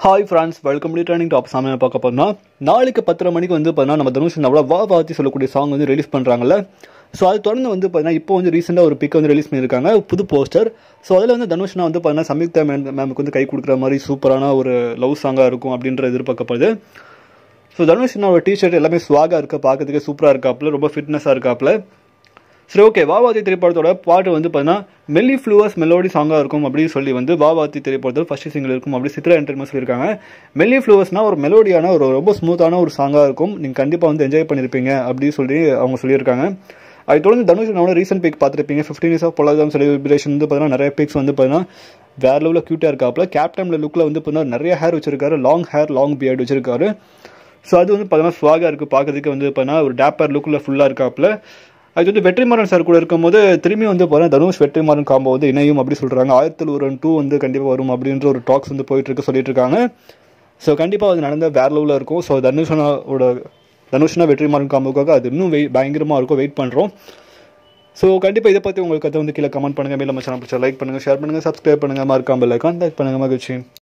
hi friends welcome to training top சாமியை பார்க்க போனால் நாளைக்கு பத்தரை மணிக்கு வந்து பார்த்தீங்கன்னா நம்ம தனுஷ் அவ்வளோ வா வாத்தி சொல்லக்கூடிய சாங் வந்து ரிலீஸ் பண்ணுறாங்கல்ல ஸோ அது தொடர்ந்து வந்து பார்த்தீங்கன்னா இப்போ வந்து ரீசெண்டாக ஒரு பிக் வந்து ரிலீஸ் பண்ணியிருக்காங்க புது போஸ்டர் ஸோ அதில் வந்து தனுஷ்னா வந்து பார்த்தீங்கன்னா சம்யுக்தா மேம் மேமுக்கு வந்து கை கொடுக்குற மாதிரி சூப்பரான ஒரு லவ் சாங்காக இருக்கும் அப்படின்ற எதிர்பார்க்கப்படுது ஸோ தனுஷ்னோட டிஷர்ட் எல்லாமே ஸ்வாகாக இருக்க பார்க்கறதுக்கு சூப்பராக இருக்காப்புல ரொம்ப ஃபிட்னஸாக இருக்காப்புல சரி ஓகே வாவாத்தி திரைப்படத்தோட பாட்டு வந்து பார்த்தீங்கன்னா மெல்லி ஃப்ளூவர்ஸ் மெலோடி சாங்காக இருக்கும் அப்படின்னு சொல்லி வந்து வாவாத்தி திரைப்படத்தில் ஃபர்ஸ்ட் சிங்கிள் இருக்கும் அப்படி சித்ரா என்டர்மெண்ட் சொல்லியிருக்காங்க மெல்லி ஃப்ளூவர்ஸ்னால் ஒரு மெலோடியான ஒரு ரொம்ப ஸ்மூத்தான ஒரு சாங்காக இருக்கும் நீங்கள் கண்டிப்பாக வந்து என்ஜாய் பண்ணியிருப்பீங்க அப்படின்னு சொல்லி அவங்க சொல்லியிருக்காங்க அது தொடர்ந்து தனுஷ் நம்மளோட ரீசெண்ட் பிக் பார்த்துருப்பீங்க ஃபிஃப்டீன் இயர்ஸ் ஆஃப் பொலாதாம் செலிப்ரேஷன் வந்து பார்த்தீங்கன்னா நிறைய பிக்ஸ் வந்து பார்த்தீங்கன்னா வேற லெவலில் க்யூட்டாக இருக்காப்புல கேப்டன்ல லுக்கில் வந்து பார்த்தீங்கன்னா நிறைய ஹேர் வச்சிருக்காரு லாங் ஹேர் லாங் பியர்டு வச்சிருக்காரு ஸோ அது வந்து பார்த்தீங்கன்னா ஸ்வாகாக இருக்குது பார்க்கறதுக்கு வந்து பார்த்தீங்கன்னா ஒரு டேப்பர் லுக்கில் ஃபுல்லாக இருக்காப்புல அது வந்து வெற்றிமாறன் சார் கூட இருக்கும்போது திரும்பி வந்து பார்த்தீங்கன்னா தனுஷ் வெற்றிமாறன் காம்போ வந்து இணையும் அப்படி சொல்கிறாங்க ஆயிரத்தில் ஒரு டூ வந்து கண்டிப்பாக வரும் அப்படின்ற ஒரு டாக்ஸ் வந்து போயிட்டு இருக்கு சொல்லிட்டு இருக்காங்க ஸோ கண்டிப்பாக அது நடந்த வேற லெவலில் இருக்கும் ஸோ தனுஷனோட தனுஷ்னா வெற்றிமாறன் காம்போக்காக அது இன்னும் வெயிட் பயங்கரமாக இருக்கும் வெயிட் பண்ணுறோம் ஸோ கண்டிப்பாக இதை பற்றி உங்களுக்கு கதை வந்து கீழே கமெண்ட் பண்ணுங்கள் மேலே நம்ம சேனல் பிடிச்சா லைக் பண்ணுங்கள் ஷேர் பண்ணுங்கள் சப்ஸ்கிரைப் பண்ணுங்கள் மறக்காமல் இல்லை கான்டாக்ட் பண்ணுங்கள் மகிழ்ச்சி